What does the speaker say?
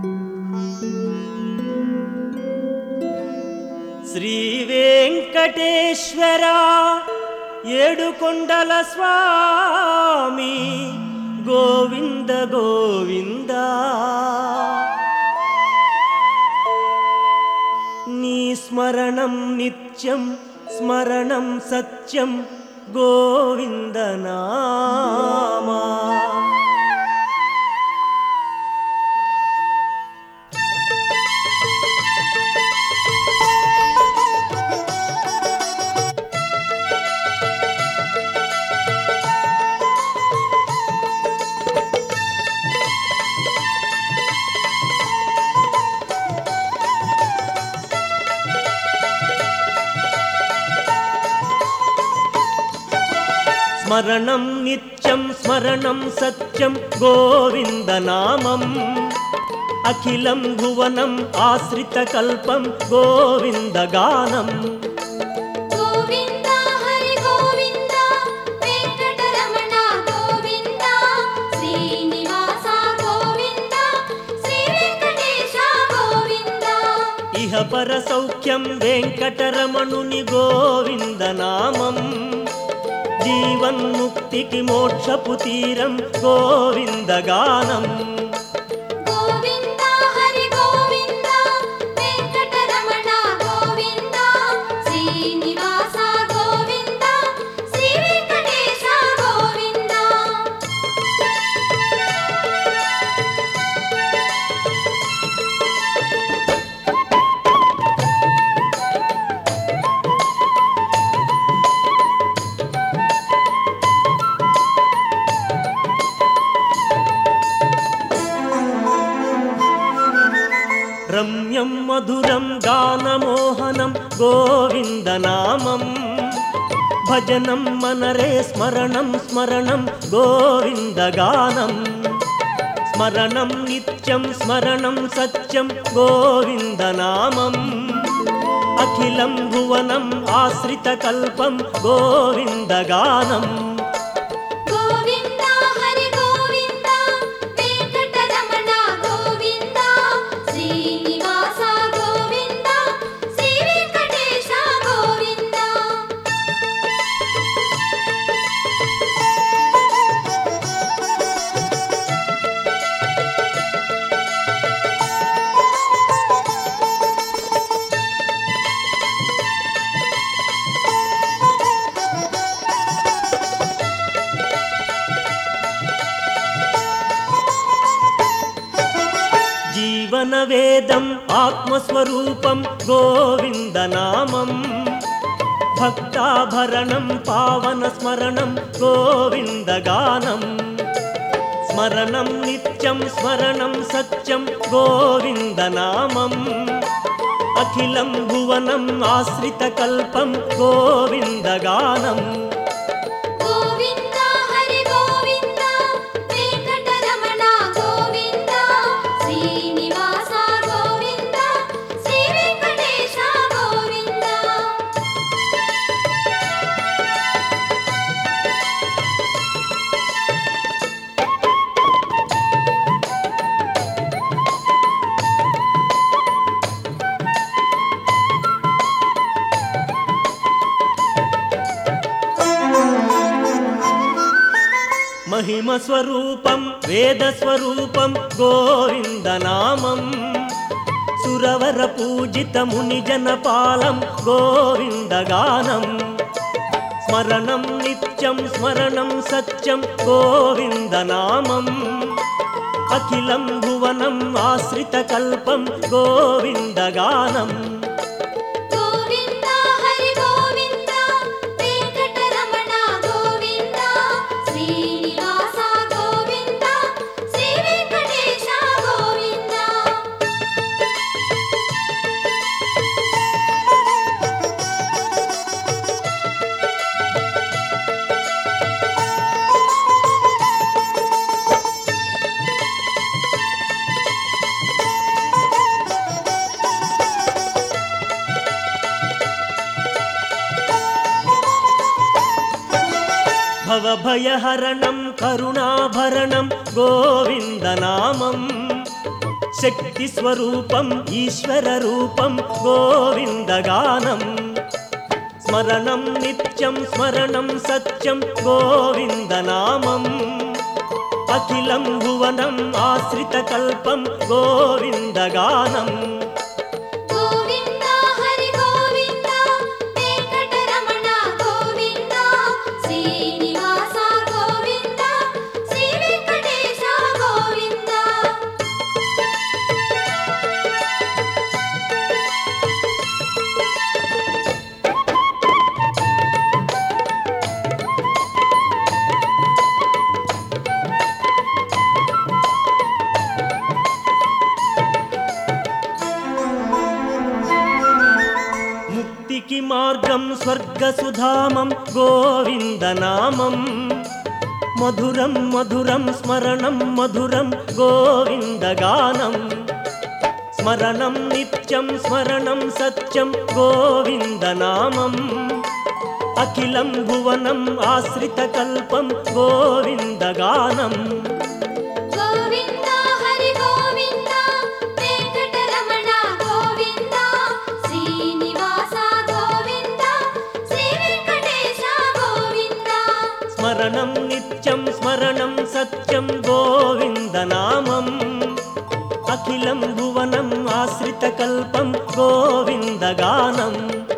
శ్రీ వెంకటేశ్వర ఏడుకొండల స్వామి గోవింద గోవింద నీ స్మరణం నిత్యం స్మరణం సత్యం గోవింద నామా స్మరణం నిత్యం స్మరణం సత్యం గోవింద నామం అఖిలం భువనం ఆశ్రిత కల్పం గోవింద గానం గోవింద హరి గోవింద వెంకటరమణ గోవింద శ్రీనివాస గోవింద శ్రీ వెంకటేశ గోవింద ఇహ పర సౌఖ్యం వెంకటరమణుని గోవింద నామం జీవన్ముక్తికి మోక్షపు తీరం గోవింద గానం గోవింద హరి గోవింద వెంకటరమణ గోవింద శ్రీనివాస గోవింద శ్రీ వెంకటేశ గోవింద రమ్యం మధురం గానమోహనం గోవింద నామం భజనం మనరే స్మరణం స్మరణం గోవింద గానం స్మరణం నిత్యం స్మరణం సత్యం గోవింద నామం అఖిలం భువనం ఆశ్రిత కల్పం గోవింద గానం గోవింద హరి గోవింద వెంకటరమణ గోవింద శ్రీనివాస గోవింద శ్రీ వెంకటేశ గోవింద జీవన వేదం ఆత్మస్వరూపం గోవింద నామం భక్తాభరణం పావన స్మరణం గోవింద గానం స్మరణం నిత్యం స్మరణం సత్యం గోవింద నామం అఖిలం భువనం ఆశ్రిత కల్పం గోవింద గానం గోవింద హరి గోవింద వెంకటరమణ గోవింద శ్రీనివాస గోవింద శ్రీ వెంకటేశ గోవింద మహిమ స్వరూపం వేద స్వరూపం గోవింద నామం సురవర పూజిత ముని జనపాలం గోవింద గానం స్మరణం నిత్యం స్మరణం సత్యం గోవింద నామం అఖిలం భువనం ఆశ్రిత కల్పం గోవింద గానం గోవింద హరి గోవింద వెంకటరమణ గోవింద శ్రీనివాస గోవింద శ్రీ వెంకటేశ గోవింద భవభయహరణం కరుణాభరణం గోవింద నామం శక్తి స్వరూపం ఈశ్వర రూపం గోవిందగానం స్మరణం నిత్యం స్మరణం సత్యం గోవిందనామం అఖిలం భువనం ఆశ్రిత కల్పం గోవిందగానం గోవింద హరి గోవింద వెంకటరమణ గోవింద శ్రీనివాస గోవింద శ్రీ వెంకటేశ గోవింద ముక్తికి మార్గం స్వర్గసుధామం గోవిందనామం మధురం మధురం స్మరణం మధురం గోవిందగానం స్మరణం నిత్యం స్మరణం సత్యం గోవిందనామం అఖిలం భువనం ఆశ్రిత కల్పం గోవిందగానం గోవింద హరి గోవింద వెంకటరమణ గోవింద శ్రీనివాస గోవింద శ్రీ వెంకటేశ గోవింద స్మరణం నిత్యం స్మరణం సత్యం గోవిందనామం అఖిలం భువనం ఆశ్రిత కల్పం గోవిందగానం